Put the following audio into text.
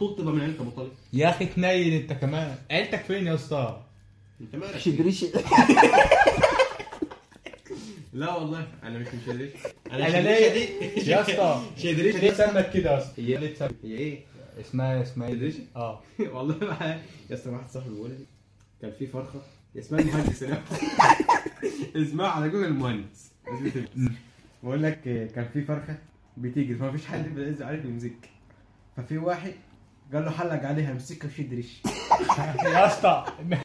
طول تبقى من عيله ابو طالب يا اخي تنيل انت كمان عيلتك فين يا اسطى انت مالك شدريش لا والله انا مش من شدريش أنا شدريشة ليه؟ دي يا اسطى شدريشة ليه دي سمت كده يا اسطى هي- ليه سمت هي ايه اسمها اسمها ايه شدريشة؟ اه والله بقى يا اسطى واحد صاحبي بيقول لي كان في فرخه اسمها المهندس هنا. اسمها على جوجل المهندس لازم تبحث. بقول لك كان في فرخه بتيجي فما فيش حد بينزل عارف يمسك ففي واحد قال له حلق عليها امسكها وشد ريش يا اسطى